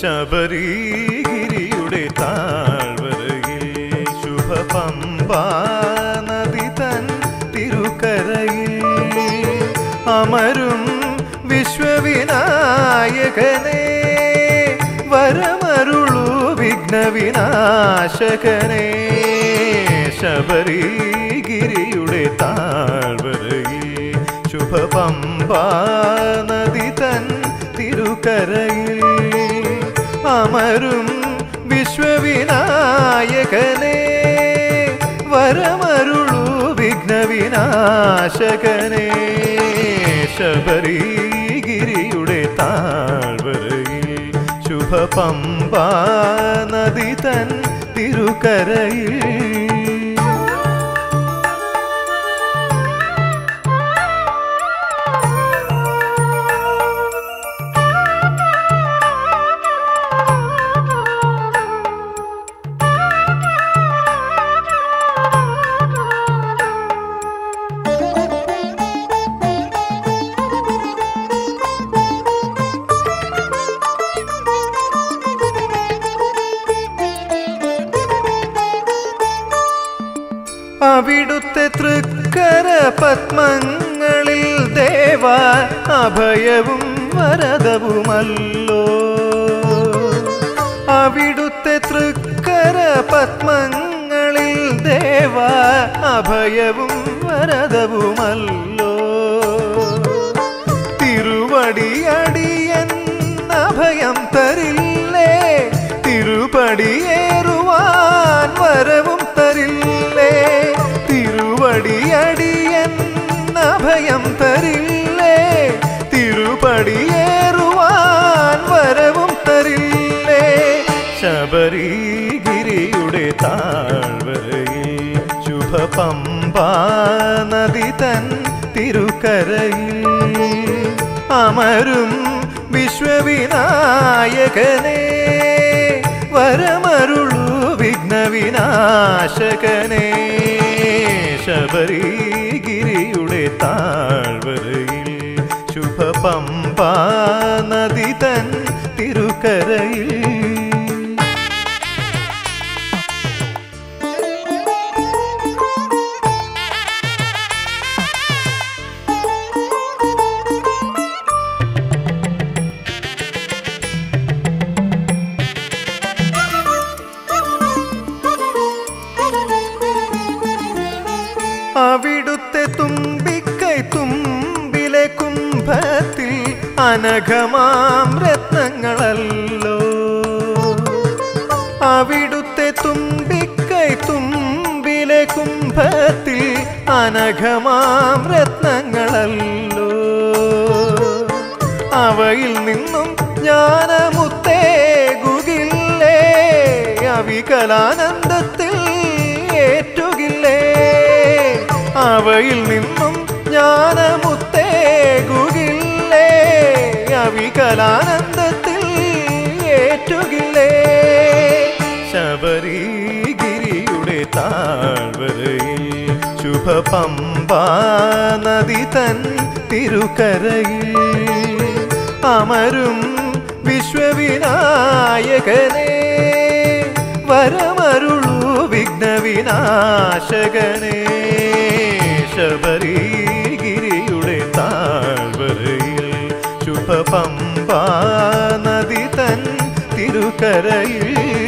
ശബരിഗിരിയുടെ താഴ്വരയിൽ ശുഭപമ്പാ നദി തൻ തിരുക്കരയിൽ അമരും വിശ്വവിനായകനെ വരമരുളു വിഘ്നവിനാശകനെ ശബരിഗിരിയുടെ താഴ്വരയിൽ ശുഭപമ്പാ നദി തൻ തിരുക്കരയിൽ അമരും വിശ്വവിനായകനെ വരമരുളു വിഘ്നവിനാശകനെ ശബരിഗിരിയുടെ താഴ്വരയിൽ ശുഭപമ്പാ നദി തൻ തിരുക്കരയിൽ അവിടുത്തെ തൃക്കര പത്മങ്ങളിൽ ദേവ അഭയവും വരദവുമല്ലോ അവിടുത്തെ തൃക്കര പത്മങ്ങളിൽ ദേവ അഭയവും വരദവുമല്ലോ തിരുവടിയടിയൻ അഭയം തരില്ലേ തിരുപടിയേറുവാൻ വരവും തരില്ലേ തിരുവടിയടിയൻ അഭയം തരില്ലേ തിരുപടിയേറുവാൻ വരവും തരില്ലേ ശബരിഗിരിയുടെ താഴ്വരയിൽ ശുഭപമ്പാ നദി തൻ തിരുക്കരയിൽ അമരും വിശ്വവിനായകനെ വരമരുളു വിഘ്നവിനാശകനെ ശബരിഗിരിയുടെ താഴ്വരയിൽ ശുഭപമ്പാ നദി തൻ തിരുക്കരയിൽ അവിടുത്തെ തുമ്പിക്കൈ തുമ്പിലെ കുംഭത്തിൽ അനഘമാം രത്നങ്ങളല്ലോ അവിടുത്തെ തുമ്പിക്കൈ തുമ്പിലെ കുംഭത്തിൽ അനഘമാം രത്നങ്ങളല്ലോ അവയിൽ നിന്നും ജ്ഞാനമുത്തേ ഗുകില്ലേ അവികലാനന്ദത്തിൽ ഏറ്റുകില്ലേ അവയിൽ നിന്നും ജ്ഞാനമുത്തേ ഗുകില്ലേ അവികലാനന്ദത്തിൽ ഏറ്റുകില്ലേ ശബരിഗിരിയുടെ താഴ്വരയിൽ ശുഭപമ്പാ നദി തൻ തിരുക്കരയിൽ അമരും വിശ്വവിനായകനെ വരമരുളു വിഘ്നവിനാശകനെ ശബരിഗിരിയുടെ താഴ്വരയിൽ ശുഭപമ്പാ നദി തൻ തിരുക്കരയിൽ